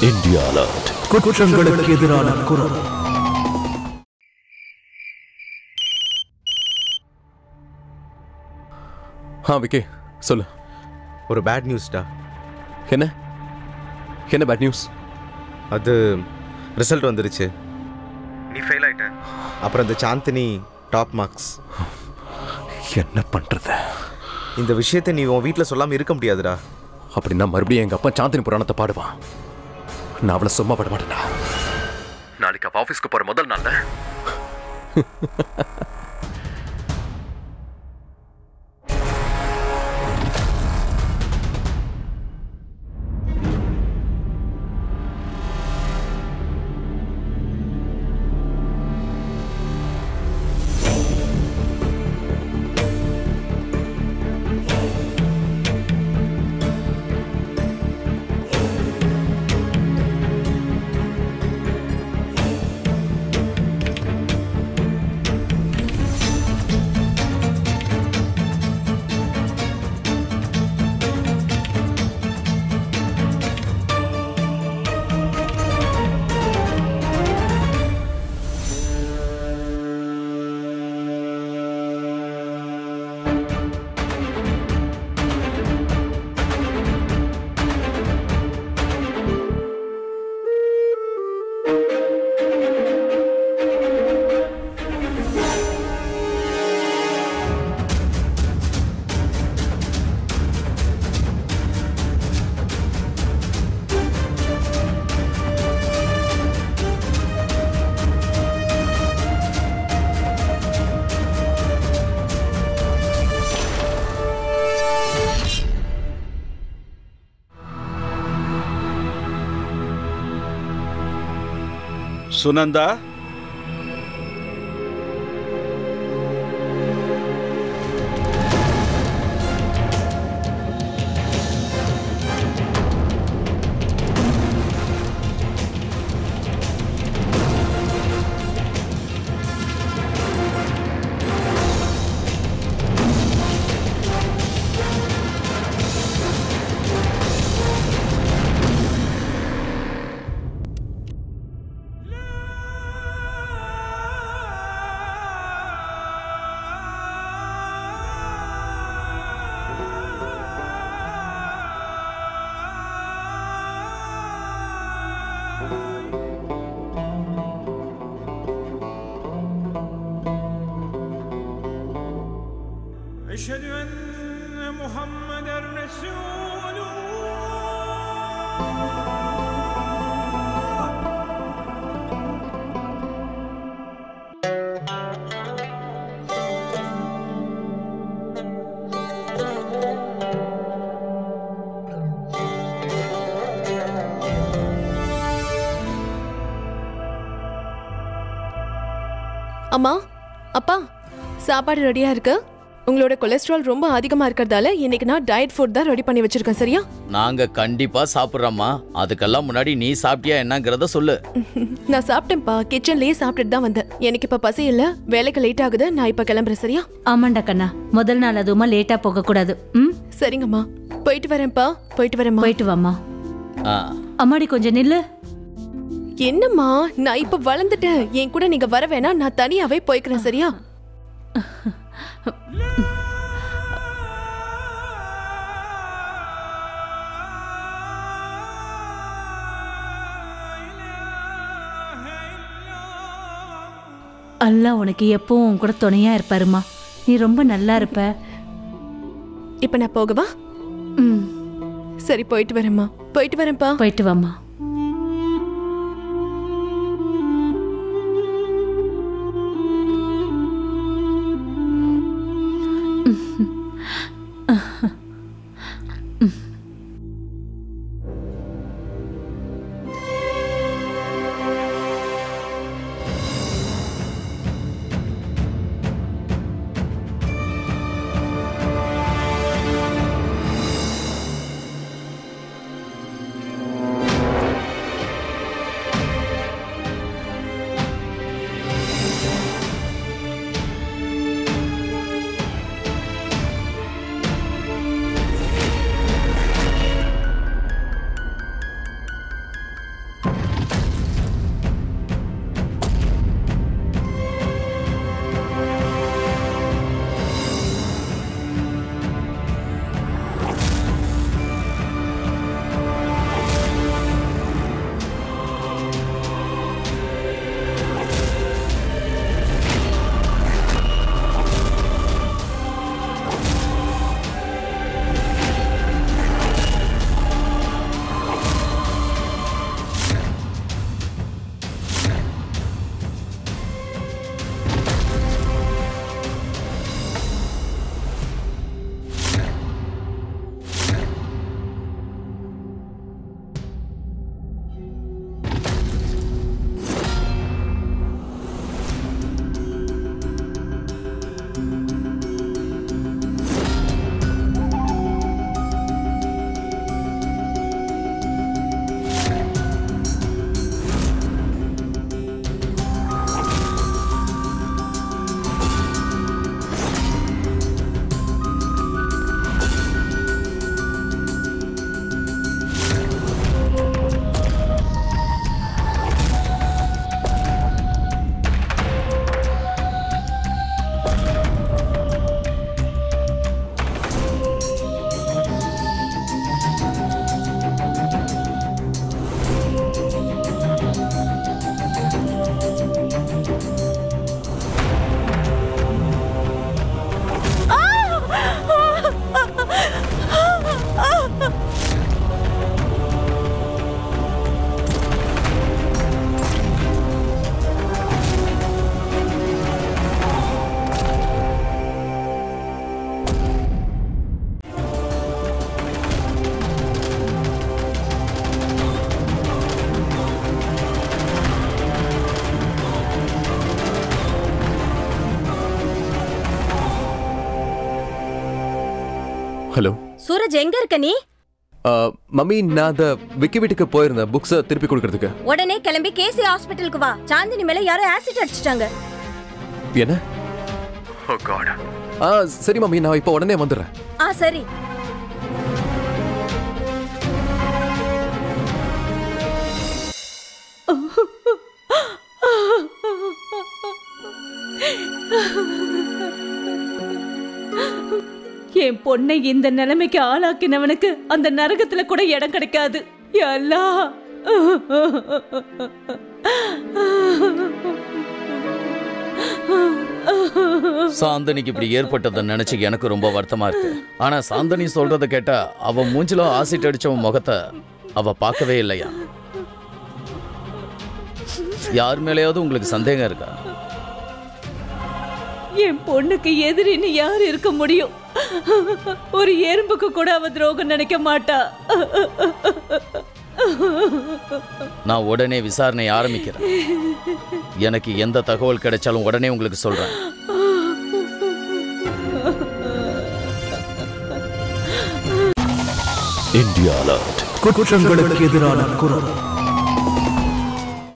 India alert குற்றங்களுக்கு எதிரான குரல் ஆ விக்கி சொல்லு ஒரு பேட் நியூஸ்டா என்ன என்ன பேட் நியூஸ் அது ரிசல்ட் வந்துருச்சு நீ ஃபெயில் ஆயிட்ட அப்புறம் இந்த சாந்தினி டாப் மார்க்ஸ் என்ன பண்றது இந்த விஷயத்தை நீ உன் வீட்டில் சொல்லாமல் இருக்க முடியாதுடா அப்படின்னா மறுபடியும் எங்க அப்பா சாந்தினி புராணத்தை பாடுவான் நான் அவளை சும்மா விட மாட்டேன்டா நாளைக்கு அவ ஆஃபீஸ்க்கு போற முதல் நாள்ல சுனந்தா أشهد أن محمد رسول அம்மா அப்பா சாப்பாடு ரெடியா இருக்கு உங்களோட கொலஸ்ட்ரால் ரொம்ப அதிகமா இருக்கிறதால இன்னைக்கு நான் டயட் ஃபுட் தான் ரெடி பண்ணி வச்சிருக்கேன் சரியா நாங்க கண்டிப்பா சாப்பிடுறோம்மா அதுக்கெல்லாம் முன்னாடி நீ சாப்பிட்டியா என்னங்கறத சொல்லு நான் சாப்பிட்டேன்ப்பா கிச்சன்லயே சாப்பிட்டுட்டு தான் வந்தேன் எனக்கு இப்ப பசி இல்ல வேலைக்கு லேட் ஆகுது நான் இப்ப கிளம்புறேன் சரியா ஆமாண்டா கண்ணா முதல் நாள் அதுவுமா லேட்டா போக கூடாது ம் சரிங்கம்மா போயிட்டு வரேன்ப்பா போயிட்டு வரேன்மா போயிட்டு வாம்மா ஆ, அம்மாடி கொஞ்சம் நில்லு என்னம்மா நான் இப்ப வளர்ந்துட்டேன் என் கூட நீங்க வர வேணாம் நான் தனியாவே போய்க்கிறேன் சரியா அல்லாஹ் உனக்கு எப்பவும் உன் கூட துணையா இருப்பாருமா நீ ரொம்ப நல்லா இருப்ப இப்ப நான் போகவா ம் சரி போயிட்டு வரேம்மா போயிட்டு வரேன்ப்பா போயிட்டு வாம்மா சூரஜ் எங்க இருக்க நீ ஆ, மம்மி நான் அந்த விக்கி வீட்டுக்கு போயிருந்தேன் புக்ஸை திருப்பி கொடுக்கறதுக்கு உடனே கிளம்பி கேசி ஹாஸ்பிட்டலுக்கு வா சாந்தினி மேல யாரோ ஆசிட் அடிச்சிட்டாங்க என்ன ஆ சரி மம்மி நான் இப்போ உடனே வந்துடுறேன் ஆ சரி என் பொண்ணை இந்த நிலைமைக்கு ஆளாக்கினவனுக்கு அந்த நரகத்துல கூட இடம் கிடைக்காது யா அல்லாஹ். சாந்தனிக்கு இப்படி ஏற்பட்டதை நினைச்சு எனக்கு ரொம்ப வருத்தமா இருக்கு ஆனா சாந்தனி சொல்றத கேட்டா அவ மூஞ்சில ஆசிட் அடிச்சவன் முகத்தை அவ பார்க்கவே இல்லையா யார் மேலேயாவது உங்களுக்கு சந்தேகம் இருக்கா என் பொண்ணுக்கு எதிரின்னு யார் இருக்க முடியும் ஒரு எறும்புக்கு கூட அவ துரோகம் நினைக்க மாட்டா நான் உடனே விசாரணை ஆரம்பிக்கிறேன் எனக்கு எந்த தகவல் கிடைச்சாலும் உடனே உங்களுக்கு சொல்றேன் இந்தியா அலர்ட் குற்றங்களுக்கு எதிரான குரல்